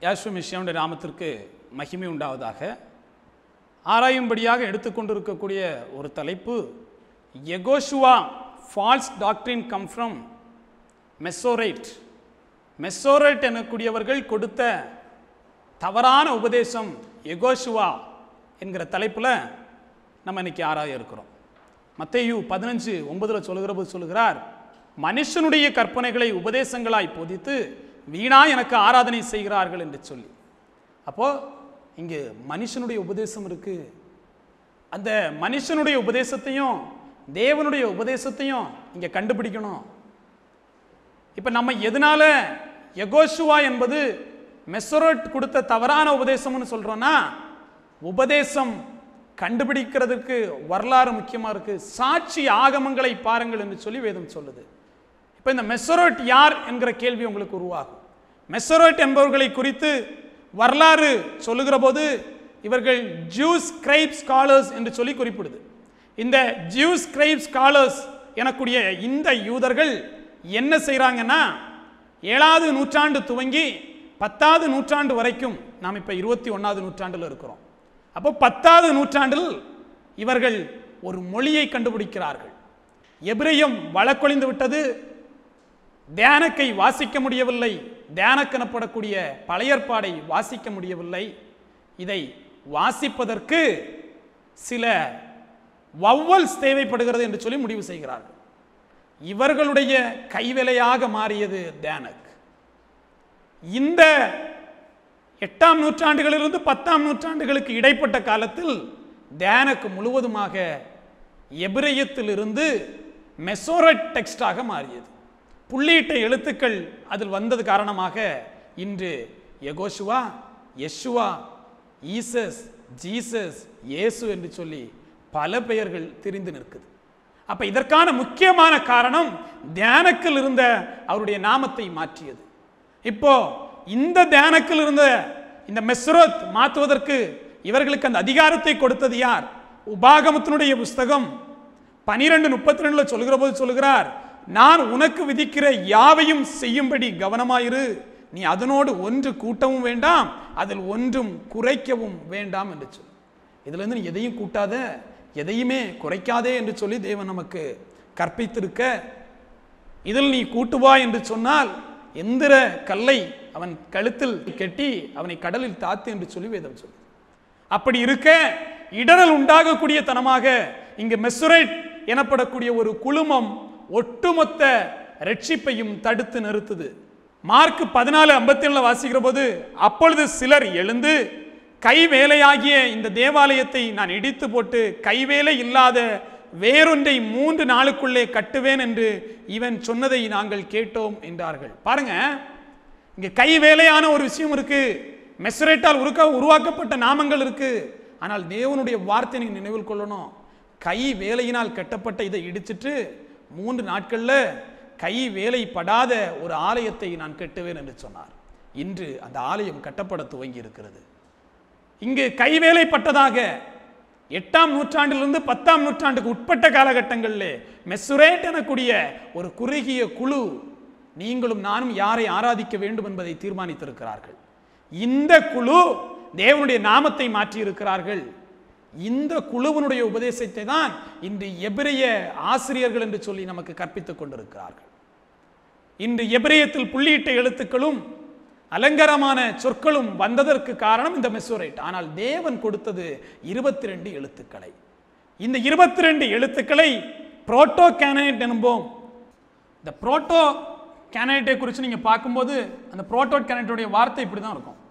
யாஷ்வ மிஷியாவுடைய நாமத்திற்கு மகிமை உண்டாவதாக ஆராயும்படியாக எடுத்துக்கொண்டிருக்கக்கூடிய ஒரு தலைப்பு Yehoshua false doctrine come from Masorite Masorite எனக்கூடியவர்கள் கொடுத்த தவறான உபதேசம் எகோஷுவா என்கிற தலைப்பில் நம்ம இன்னைக்கு ஆராய இருக்கிறோம் மத்தேயு பதினஞ்சு ஒன்பதில் சொல்லுகிற போது சொல்லுகிறார் மனுஷனுடைய கற்பனைகளை உபதேசங்களாய் போதித்து வீணா எனக்கு ஆராதனை செய்கிறார்கள் என்று சொல்லி அப்போ இங்கே மனுஷனுடைய உபதேசம் இருக்கு அந்த மனுஷனுடைய உபதேசத்தையும் தேவனுடைய உபதேசத்தையும் இங்கே கண்டுபிடிக்கணும் இப்போ நம்ம எதனால எகோஷுவா என்பது மெசரோட் கொடுத்த தவறான உபதேசம்னு சொல்றோம்னா உபதேசம் கண்டுபிடிக்கிறதுக்கு வரலாறு முக்கியமாக இருக்கு சாட்சி ஆகமங்களை பாருங்கள் என்று சொல்லி வேதம் சொல்லுது இப்போ இந்த மெசரோட் யார் என்கிற கேள்வி உங்களுக்கு உருவாகும் மெசரோட் என்பவர்களை குறித்து வரலாறு சொல்லுகிற போது இவர்கள் ஜூஸ் கிரைப் ஸ்காலர்ஸ் என்று சொல்லி குறிப்பிடுது இந்த ஜூஸ் கிரைப் ஸ்காலர்ஸ் எனக்கூடிய இந்த யூதர்கள் என்ன செய்கிறாங்கன்னா ஏழாவது நூற்றாண்டு துவங்கி பத்தாவது நூற்றாண்டு வரைக்கும் நாம் இப்போ இருபத்தி ஒன்றாவது நூற்றாண்டில் இருக்கிறோம் அப்போ பத்தாவது நூற்றாண்டில் இவர்கள் ஒரு மொழியை கண்டுபிடிக்கிறார்கள் எபிரேயம் வழக்கொழிந்து விட்டது தியானக்கை வாசிக்க முடியவில்லை தியானக்கெனப்படக்கூடிய பழையற்பாடை வாசிக்க முடியவில்லை இதை வாசிப்பதற்கு சில வவ்வல்ஸ் தேவைப்படுகிறது என்று சொல்லி முடிவு செய்கிறார்கள் இவர்களுடைய கைவேலையாக மாறியது தியானக் இந்த எட்டாம் நூற்றாண்டுகளிலிருந்து பத்தாம் நூற்றாண்டுகளுக்கு இடைப்பட்ட காலத்தில் தியானக்கு முழுவதுமாக எபிரேயத்திலிருந்து மெசோரட் டெக்ஸ்டாக மாறியது புள்ளியிட்ட எழுத்துக்கள் அதில் வந்தது காரணமாக இன்று எகோஷுவா யெஷுவா ஈசஸ் ஜீசஸ் இயேசு என்று சொல்லி பல பெயர்கள் தெரிந்து நிற்குது அப்ப இதற்கான முக்கியமான காரணம் தியானக்கில் இருந்த அவருடைய நாமத்தை மாற்றியது இப்போ இந்த தியானக்கில் இருந்த இந்த மெஸ்ரோத் மாற்றுவதற்கு இவர்களுக்கு அந்த அதிகாரத்தை கொடுத்தது யார் உபாகமத்தினுடைய புஸ்தகம் பனிரெண்டு முப்பத்தி ரெண்டுல சொல்கிற போது சொல்கிறார் நான் உனக்கு விதிக்கிற யாவையும் செய்யும்படி கவனமாயிரு நீ அதனோடு ஒன்று கூட்டவும் வேண்டாம் அதில் ஒன்றும் குறைக்கவும் வேண்டாம் என்று சொல் இதுல இருந்து நீ எதையும் கூட்டாத எதையுமே குறைக்காதே என்று சொல்லி தேவன் நமக்கு கற்பித்திருக்க இதில் நீ கூட்டுவா என்று சொன்னால் எந்திர கல்லை அவன் கழுத்தில் கெட்டி அவனை கடலில் தாத்து என்று சொல்லி வேதம் சொல்லு அப்படி இருக்க இடரல் உண்டாகக்கூடிய தனமாக இங்கு மெசுரைட் எனப்படக்கூடிய ஒரு குழுமம் ஒட்டுமொத்த ரட்சிப்பையும் தடுத்து நிறுத்துது மார்க் பதினாலு ஐம்பத்தி ஏழுல வாசிக்கிற போது அப்பொழுது சிலர் எழுந்து கைவேலையாகிய இந்த தேவாலயத்தை நான் இடித்து போட்டு கைவேலை இல்லாத வேறொன்றை மூன்று நாளுக்குள்ளே கட்டுவேன் என்று இவன் சொன்னதை நாங்கள் கேட்டோம் என்றார்கள் பாருங்க இங்க கை வேலையான ஒரு விஷயம் இருக்கு மெசரேட்டால் உருக்க உருவாக்கப்பட்ட நாமங்கள் இருக்கு ஆனால் தேவனுடைய வார்த்தை நீங்க நினைவில் கொள்ளணும் கை வேலையினால் கட்டப்பட்ட இதை இடிச்சிட்டு மூன்று நாட்கள்ல கை வேலை படாத ஒரு ஆலயத்தை நான் கட்டுவேன் என்று சொன்னார் இன்று அந்த ஆலயம் கட்டப்பட துவங்கி இருக்கிறது இங்கு கைவேலைப்பட்டதாக எட்டாம் நூற்றாண்டிலிருந்து பத்தாம் நூற்றாண்டுக்கு உட்பட்ட காலகட்டங்களில் மெசுரேட் எனக்கூடிய ஒரு குறுகிய குழு நீங்களும் நானும் யாரை ஆராதிக்க வேண்டும் என்பதை தீர்மானித்திருக்கிறார்கள் இந்த குழு தேவனுடைய நாமத்தை மாற்றி இருக்கிறார்கள் இந்த குழுவினுடைய உபதேசத்தை தான் இன்று எபிரிய ஆசிரியர்கள் என்று சொல்லி நமக்கு கற்பித்துக் கொண்டிருக்கிறார்கள் இன்று எபிரேயத்தில் புள்ளியிட்ட எழுத்துக்களும் அலங்காரமான சொற்களும் வந்ததற்கு காரணம் இந்த மெசோரைட் ஆனால் தேவன் கொடுத்தது இருபத்தி ரெண்டு எழுத்துக்களை இந்த இருபத்தி ரெண்டு எழுத்துக்களை புரோட்டோ கேனேட் என்போம் இந்த புரோட்டோ கேனேட்டை குறித்து நீங்கள் பார்க்கும்போது அந்த புரோட்டோ கேனேட்டுடைய வார்த்தை இப்படி தான் இருக்கும்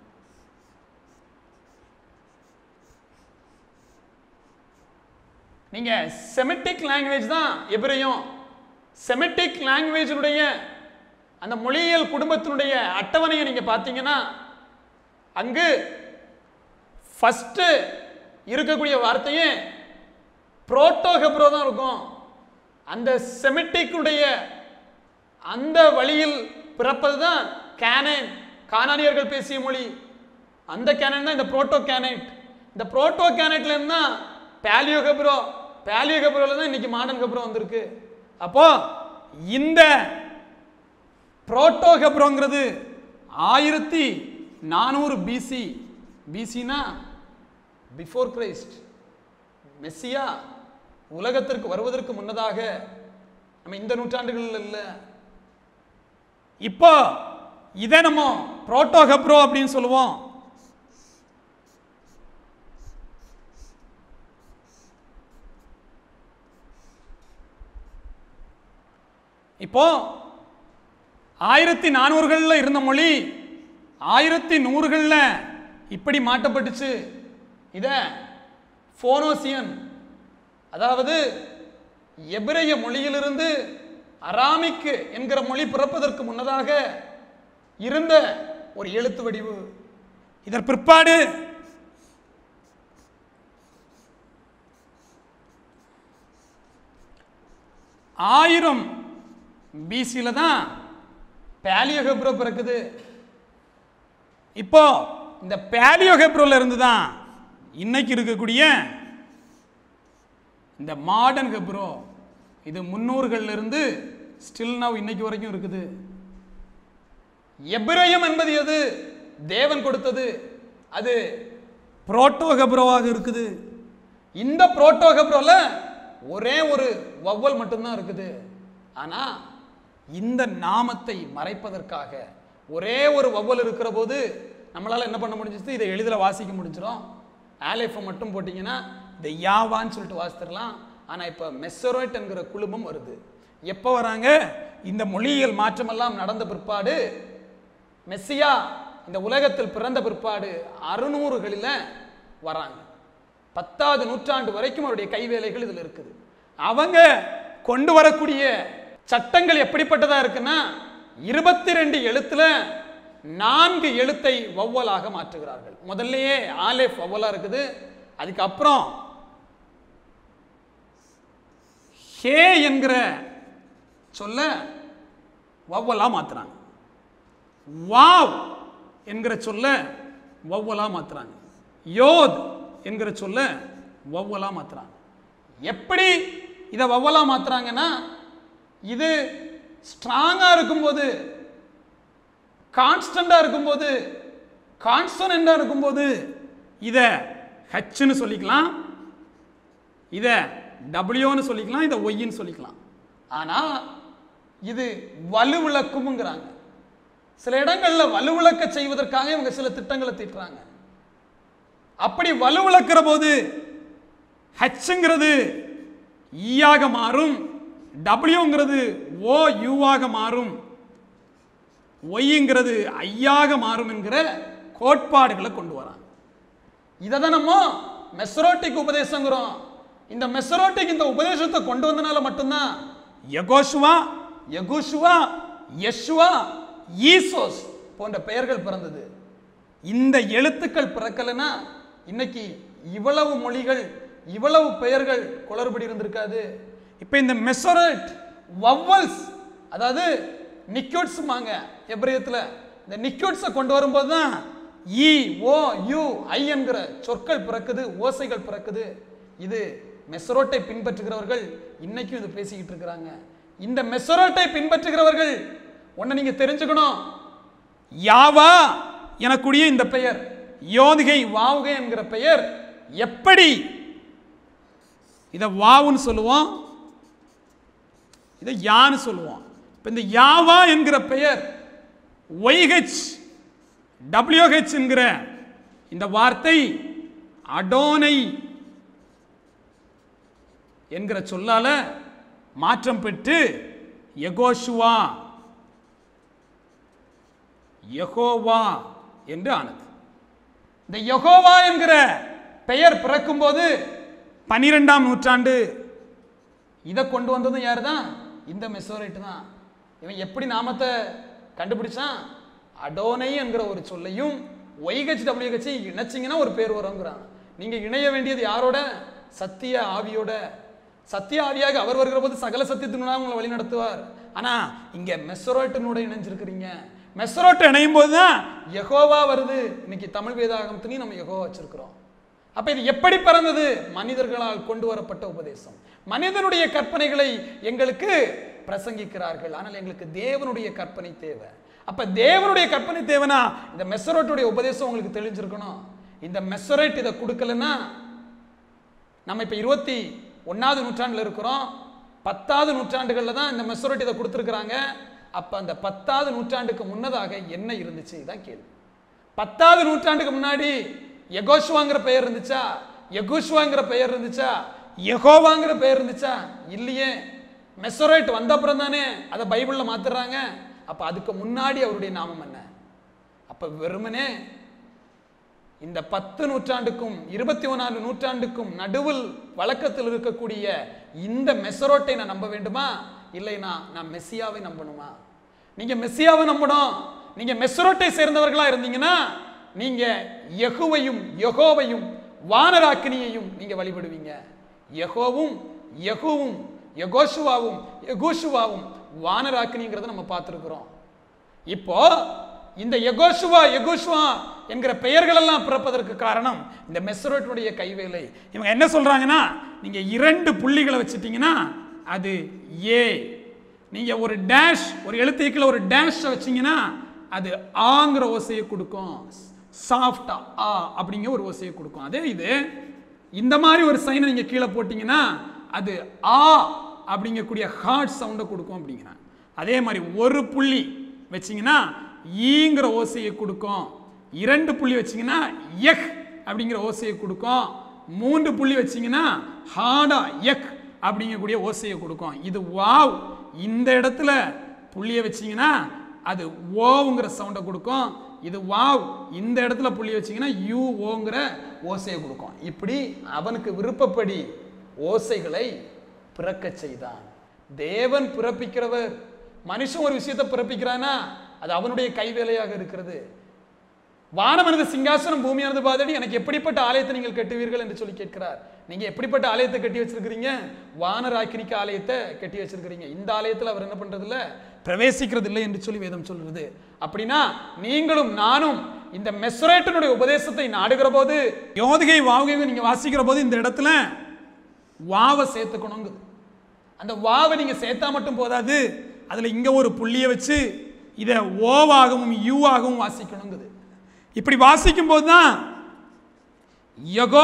நீங்கள் செமெட்டிக் லாங்குவேஜ் தான் எபிரையும் செமெட்டிக் லாங்குவேஜினுடைய அந்த மொழியியல் குடும்பத்தினுடைய அட்டவணையை நீங்கள் பார்த்தீங்கன்னா அங்கு ஃபஸ்ட்டு இருக்கக்கூடிய வார்த்தையே புரோட்டோ ஹெப்ரோ தான் இருக்கும் அந்த செமெட்டிக்குடைய அந்த வழியில் பிறப்பது தான் கேனன் கானானியர்கள் பேசிய மொழி அந்த கேனன் தான் இந்த புரோட்டோ கேனட் இந்த புரோட்டோ கேனட்ல இருந்து தான் பேலியோ ஹெப்ரோ பேலியோ ஹெப்ரோல தான் இன்னைக்கு மாடர்ன் ஹெப்ரோ வந்திருக்கு அப்போ இந்த புரோட்டோ ஹெப்ரோங்கிறது ஆயிரத்தி நானூறு பிசி பிசினா பிஃபோர் கிரைஸ்ட் மெஸ்ஸியா உலகத்திற்கு வருவதற்கு முன்னதாக நம்ம இந்த நூற்றாண்டுகள் இல்லை இப்போ இதை நம்ம புரோட்டோகப்ரோ அப்படின்னு சொல்லுவோம் இப்போ ஆயிரத்தி நானூறுகளில் இருந்த மொழி ஆயிரத்தி நூறுகளில் இப்படி மாட்டப்பட்டுச்சு இத போனோசியன் அதாவது எபிரேய மொழியிலிருந்து அராமிக்கு என்கிற மொழி பிறப்பதற்கு முன்னதாக இருந்த ஒரு எழுத்து வடிவு இதன் பிற்பாடு ஆயிரம் பிசியில் தான் பேலியோகெப்ரோ பிறக்குது இப்போ இந்த பேலியோகெப்ரோல இருந்து தான் இன்னைக்கு இருக்கக்கூடிய இந்த மாடர்ன் ஹெப்ரோ இது முன்னூறுகள்ல இருந்து ஸ்டில் நவ் இன்னைக்கு வரைக்கும் இருக்குது எபிரேயம் என்பது எது தேவன் கொடுத்தது அது புரோட்டோகப்ரோவாக இருக்குது இந்த புரோட்டோகப்ரோல ஒரே ஒரு வவ்வல் மட்டும்தான் இருக்குது ஆனா இந்த நாமத்தை மறைப்பதற்காக ஒரே ஒரு வவ்வல் இருக்கிற போது நம்மளால என்ன பண்ண முடிஞ்சிச்சு இதை எளிதில் வாசிக்க முடிஞ்சிடும் ஆலேஃபை மட்டும் போட்டிங்கன்னா இந்த யாவான்னு சொல்லிட்டு வாசித்திரலாம் ஆனா இப்போ மெஸ்ஸரோய்ட் என்கிற குழுமம் வருது எப்போ வராங்க இந்த மொழியியல் மாற்றமெல்லாம் நடந்த பிற்பாடு மெஸ்ஸியா இந்த உலகத்தில் பிறந்த பிற்பாடு அறுநூறுகளில் வராங்க பத்தாவது நூற்றாண்டு வரைக்கும் அவருடைய கைவேலைகள் இதில் இருக்குது அவங்க கொண்டு வரக்கூடிய சட்டங்கள் எப்படிப்பட்டதா இருக்குன்னா இருபத்தி ரெண்டு எழுத்துல நான்கு எழுத்தை வவ்வலாக மாற்றுகிறார்கள் முதல்லயே ஆலேஃப் வவ்வலா இருக்குது அதுக்கப்புறம் ஹே என்கிற சொல்ல வவ்வலா மாத்துறாங்க வாவ் என்கிற சொல்ல வவ்வலா மாத்துறாங்க யோத் என்கிற சொல்ல வவ்வலா மாத்துறாங்க எப்படி இதை வவ்வலா மாத்துறாங்கன்னா இது ஸ்ட்ராங்கா இருக்கும்போது கான்ஸ்டண்டா இருக்கும்போது கான்ஸ்டன்டா இருக்கும்போது இதை ஹச்னு சொல்லிக்கலாம் இதை டபிள்யூன்னு சொல்லிக்கலாம் இதை ஒய்ன்னு சொல்லிக்கலாம் ஆனா இது வலுவிளக்கும்ங்கிறாங்க சில இடங்கள்ல வலுவிளக்க செய்வதற்காக இவங்க சில திட்டங்களை தீட்டுறாங்க அப்படி வலுவிளக்கிற போது ஹச்ங்கிறது ஈயாக மாறும் டபிள்யூங்கிறது ஓ யூவாக மாறும் ஒய்ங்கிறது ஐயாக மாறும் என்கிற கோட்பாடுகளை கொண்டு வராங்க இதை தான் நம்ம மெசரோட்டிக் உபதேசங்கிறோம் இந்த மெசரோட்டிக் இந்த உபதேசத்தை கொண்டு வந்தனால மட்டும்தான் யகோஷுவா யகுஷுவா யெஷுவா ஈசோஸ் போன்ற பெயர்கள் பிறந்தது இந்த எழுத்துக்கள் பிறக்கலைன்னா இன்னைக்கு இவ்வளவு மொழிகள் இவ்வளவு பெயர்கள் குளறுபடி இருந்திருக்காது இப்போ இந்த மெசரட் வவ்வல்ஸ் அதாவது நிக்யூட்ஸ்மாங்க எப்ரியத்தில் இந்த நிக்யூட்ஸை கொண்டு வரும்போது தான் இ ஓ யு ஐ என்கிற சொற்கள் பிறக்குது ஓசைகள் பிறக்குது இது மெசரோட்டை பின்பற்றுகிறவர்கள் இன்னைக்கும் இது பேசிக்கிட்டு இருக்கிறாங்க இந்த மெசரோட்டை பின்பற்றுகிறவர்கள் ஒன்றை நீங்க தெரிஞ்சுக்கணும் யாவா எனக்குரிய இந்த பெயர் யோதிகை வாவுகை என்கிற பெயர் எப்படி இதை வாவுன்னு சொல்லுவோம் இதை யான்னு சொல்லுவோம் இப்போ இந்த யாவா என்கிற பெயர் ஒய்ஹெச் டபிள்யூஹெச் என்கிற இந்த வார்த்தை அடோனை என்கிற சொல்லால மாற்றம் பெற்று யகோஷுவா யெகோவா என்று ஆனது இந்த யெகோவா என்கிற பெயர் பிறக்கும்போது பனிரெண்டாம் நூற்றாண்டு இதை கொண்டு வந்ததும் யார் தான் இந்த மெசோரைட் தான் இவன் எப்படி நாமத்தை கண்டுபிடிச்சான் அடோனை என்கிற ஒரு சொல்லையும் ஒய்ஹெச் டபிள்யூஹெச் இணைச்சிங்கன்னா ஒரு பேர் வருங்கிறான் நீங்க இணைய வேண்டியது யாரோட சத்திய ஆவியோட சத்திய ஆவியாக அவர் வருகிற போது சகல சத்தியத்தினுடைய உங்களை வழி நடத்துவார் ஆனா இங்க மெசரோட்டினோட இணைஞ்சிருக்கிறீங்க மெசரோட்டு இணையும் போது தான் யெகோவா வருது இன்னைக்கு தமிழ் வேதாகமத்திலையும் நம்ம யெகோவா வச்சிருக்கிறோம் அப்ப இது எப்படி பிறந்தது மனிதர்களால் கொண்டு வரப்பட்ட உபதேசம் மனிதனுடைய கற்பனைகளை எங்களுக்கு பிரசங்கிக்கிறார்கள் ஆனால் எங்களுக்கு தேவனுடைய கற்பனை தேவை அப்ப தேவனுடைய கற்பனை தேவனா இந்த மெசரோட்டுடைய உபதேசம் உங்களுக்கு தெளிஞ்சிருக்கணும் இந்த மெசரேட் இதை கொடுக்கலன்னா நம்ம இப்போ இருபத்தி ஒன்றாவது நூற்றாண்டில் இருக்கிறோம் பத்தாவது நூற்றாண்டுகளில் தான் இந்த மெசோரிட்டி இதை கொடுத்துருக்குறாங்க அப்போ அந்த பத்தாவது நூற்றாண்டுக்கு முன்னதாக என்ன இருந்துச்சு இதான் கேள்வி பத்தாவது நூற்றாண்டுக்கு முன்னாடி எகோஷ்வாங்கிற பெயர் இருந்துச்சா எகுஷ்வாங்கிற பெயர் இருந்துச்சா யெகோவாங்கிற பெயர் இருந்துச்சா இல்லையே மெசோரைட் வந்த அப்புறம் தானே அதை பைபிளில் மாத்துறாங்க அப்போ அதுக்கு முன்னாடி அவருடைய நாமம் என்ன அப்போ வெறுமனே இந்த பத்து நூற்றாண்டுக்கும் இருபத்தி ஒன்றாவது நூற்றாண்டுக்கும் நடுவில் வழக்கத்தில் இருக்கக்கூடிய இந்த மெசரோட்டை நான் நம்ப வேண்டுமா இல்லைனா நான் மெஸ்ஸியாவை நம்பணுமா நீங்க மெஸ்ஸியாவை நம்பணும் நீங்க மெசரோட்டை சேர்ந்தவர்களா இருந்தீங்கன்னா நீங்க யெகோவையும் யெகோவையும் வானராக்கினியையும் நீங்க வழிபடுவீங்க யெகோவும் யெகூவும் யெகோஷுவாவும் யெகூஷுவாவும் வானராக்கினிங்கிறத நம்ம பார்த்துருக்குறோம் இப்போ இந்த எகோஷுவா எகோஷுவா என்கிற பெயர்கள் எல்லாம் பிறப்பதற்கு காரணம் இந்த மெசரோட்டுடைய கைவேலை இவங்க என்ன சொல்றாங்கன்னா நீங்க இரண்டு புள்ளிகளை வச்சுட்டீங்கன்னா அது ஏ நீங்க ஒரு டேஷ் ஒரு எழுத்துக்கள் ஒரு டேஷ் வச்சீங்கன்னா அது ஆங்கிற ஓசையை கொடுக்கும் சாஃப்டா ஆ அப்படிங்கிற ஒரு ஓசையை கொடுக்கும் அதே இது இந்த மாதிரி ஒரு சைனை நீங்க கீழே போட்டீங்கன்னா அது ஆ அப்படிங்கக்கூடிய ஹார்ட் சவுண்டை கொடுக்கும் அப்படிங்கிறாங்க அதே மாதிரி ஒரு புள்ளி வச்சீங்கன்னா ஈங்கிற ஓசையை கொடுக்கும் இரண்டு புள்ளி வச்சீங்கன்னா எக் அப்படிங்கிற ஓசையை கொடுக்கும் மூன்று புள்ளி வச்சீங்கன்னா ஹாடா எக் அப்படிங்கக்கூடிய ஓசையை கொடுக்கும் இது வாவ் இந்த இடத்துல புள்ளியை வச்சீங்கன்னா அது ஓவுங்கிற சவுண்டை கொடுக்கும் இது வாவ் இந்த இடத்துல புள்ளி வச்சீங்கன்னா யூ ஓங்கிற ஓசையை கொடுக்கும் இப்படி அவனுக்கு விருப்பப்படி ஓசைகளை பிறக்கச் செய்தான் தேவன் பிறப்பிக்கிறவர் மனுஷன் ஒரு விஷயத்தை பிறப்பிக்கிறானா அது அவனுடைய கைவேலையாக இருக்கிறது வானமனது சிங்காசனம் பூமியானது பாதடி எனக்கு எப்படிப்பட்ட ஆலயத்தை நீங்கள் கட்டுவீர்கள் என்று சொல்லி கேட்கிறார் நீங்க எப்படிப்பட்ட ஆலயத்தை கட்டி வச்சிருக்கிறீங்க வானராக்கினிக்கு ஆலயத்தை கட்டி வச்சிருக்கிறீங்க இந்த ஆலயத்தில் அவர் என்ன பண்றது இல்ல பிரவேசிக்கிறது இல்லை என்று சொல்லி வேதம் சொல்றது அப்படின்னா நீங்களும் நானும் இந்த மெஸ்ரேட்டனுடைய உபதேசத்தை நாடுகிற போது யோதிகை வாவுகை நீங்க வாசிக்கிற போது இந்த இடத்துல வாவை சேர்த்துக்கணுங்குது அந்த வாவை நீங்க சேர்த்தா மட்டும் போதாது அதுல இங்க ஒரு புள்ளியை வச்சு இதை ஓவாகவும் யூவாகவும் வாசிக்கணுங்குது இப்படி வாசிக்கும் போது தான் யகோ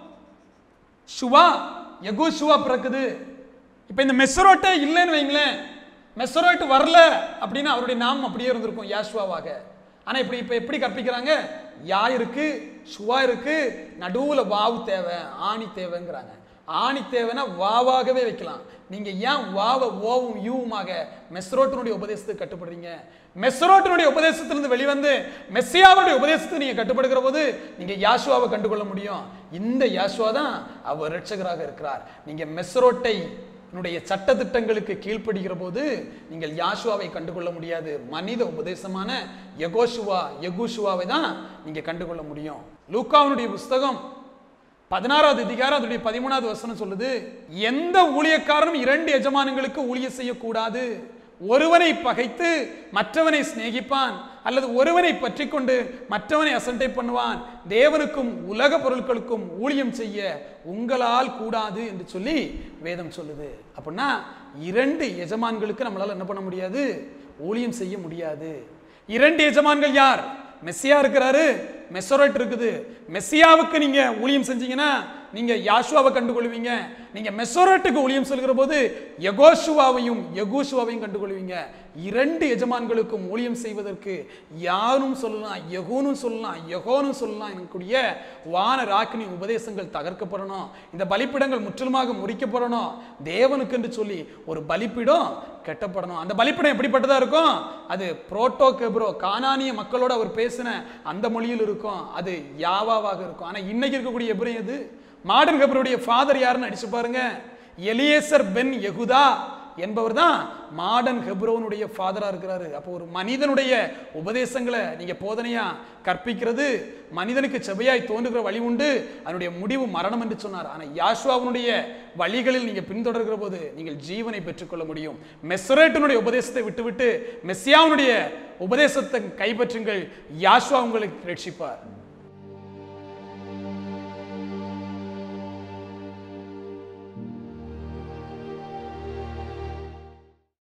சுவா யகு சுவா பிறக்குது இப்போ இந்த மெசரோட்டே இல்லைன்னு வைங்களேன் மெசரோட் வரல அப்படின்னா அவருடைய நாமம் அப்படியே இருந்திருக்கும் யாஷ்வாவாக ஆனா இப்படி இப்போ எப்படி கற்பிக்கிறாங்க யா இருக்கு சுவா இருக்கு நடுவுல வாவு தேவை ஆணி தேவைங்கிறாங்க ஆணி தேவைன்னா வாவாகவே வைக்கலாம் நீங்க ஏன் வாவ ஓவும் யூவுமாக மெஸ்ரோட்டினுடைய உபதேசத்துக்கு கட்டுப்படுறீங்க மெஸ்ரோட்டினுடைய உபதேசத்திலிருந்து வெளிவந்து மெஸ்ஸியாவுடைய உபதேசத்துக்கு நீங்க கட்டுப்படுகிற போது நீங்க யாசுவாவை கண்டுகொள்ள முடியும் இந்த யாசுவா தான் அவர் ரட்சகராக இருக்கிறார் நீங்க மெஸ்ரோட்டை என்னுடைய சட்டதிட்டங்களுக்கு கீழ்ப்படுகிற போது நீங்கள் யாசுவாவை கண்டுகொள்ள முடியாது மனித உபதேசமான யகோஷுவா யகுஷுவாவை தான் நீங்க கண்டுகொள்ள முடியும் லூக்காவுடைய புஸ்தகம் பதினாறாவது அதிகாரம் அதனுடைய பதிமூணாவது வசனம் சொல்லுது எந்த ஊழியக்காரனும் இரண்டு எஜமானங்களுக்கு ஊழியம் செய்யக்கூடாது ஒருவனை பகைத்து மற்றவனை சிநேகிப்பான் அல்லது ஒருவனை பற்றி கொண்டு மற்றவனை அசண்டை பண்ணுவான் தேவனுக்கும் உலக பொருட்களுக்கும் ஊழியம் செய்ய உங்களால் கூடாது என்று சொல்லி வேதம் சொல்லுது அப்படின்னா இரண்டு எஜமான்களுக்கு நம்மளால என்ன பண்ண முடியாது ஊழியம் செய்ய முடியாது இரண்டு எஜமான்கள் யார் மெஸ்ஸியா இருக்கிறாரு மெசரோட் இருக்குது மெஸ்ஸியாவுக்கு நீங்க ஊழியம் செஞ்சீங்கன்னா நீங்க யாஷுவாவை கண்டுகொள்வீங்க நீங்க மெசோரட்டுக்கு ஊழியம் சொல்கிற போது யகோஷுவாவையும் யகூஷுவாவையும் கண்டுகொள்வீங்க இரண்டு எஜமான்களுக்கும் ஊழியம் செய்வதற்கு யாரும் சொல்லலாம் யகூனும் சொல்லலாம் யகோனும் சொல்லலாம் எனக்குரிய வான ராக்கினி உபதேசங்கள் தகர்க்கப்படணும் இந்த பலிப்பிடங்கள் முற்றிலுமாக முறிக்கப்படணும் தேவனுக்கு என்று சொல்லி ஒரு பலிப்பிடம் கட்டப்படணும் அந்த பலிப்பிடம் எப்படிப்பட்டதா இருக்கும் அது புரோட்டோ கெப்ரோ கானானிய மக்களோட அவர் பேசின அந்த மொழியில் இருக்கும் அது யாவாவாக இருக்கும் ஆனா இன்னைக்கு இருக்கக்கூடிய எப்ரே எது மாடர்ன் கெப்ரோடைய ஃபாதர் யாருன்னு அடிச்சு பாருங்க எலியேசர் பென் யகுதா என்பவர் தான் மாடர்ன் ஹெப்ரோனுடைய ஃபாதரா இருக்கிறாரு அப்போ ஒரு மனிதனுடைய உபதேசங்களை நீங்க போதனையா கற்பிக்கிறது மனிதனுக்கு செவையாய் தோன்றுகிற வழி உண்டு அதனுடைய முடிவு மரணம் என்று சொன்னார் ஆனா யாஷ்வாவினுடைய வழிகளில் நீங்க பின்தொடர்கிற போது நீங்கள் ஜீவனை பெற்றுக்கொள்ள முடியும் மெஸ்ரேட்டனுடைய உபதேசத்தை விட்டுவிட்டு மெஸ்ஸியாவுடைய உபதேசத்தை கைப்பற்றுங்கள் யாஷ்வா உங்களுக்கு ரட்சிப்பார்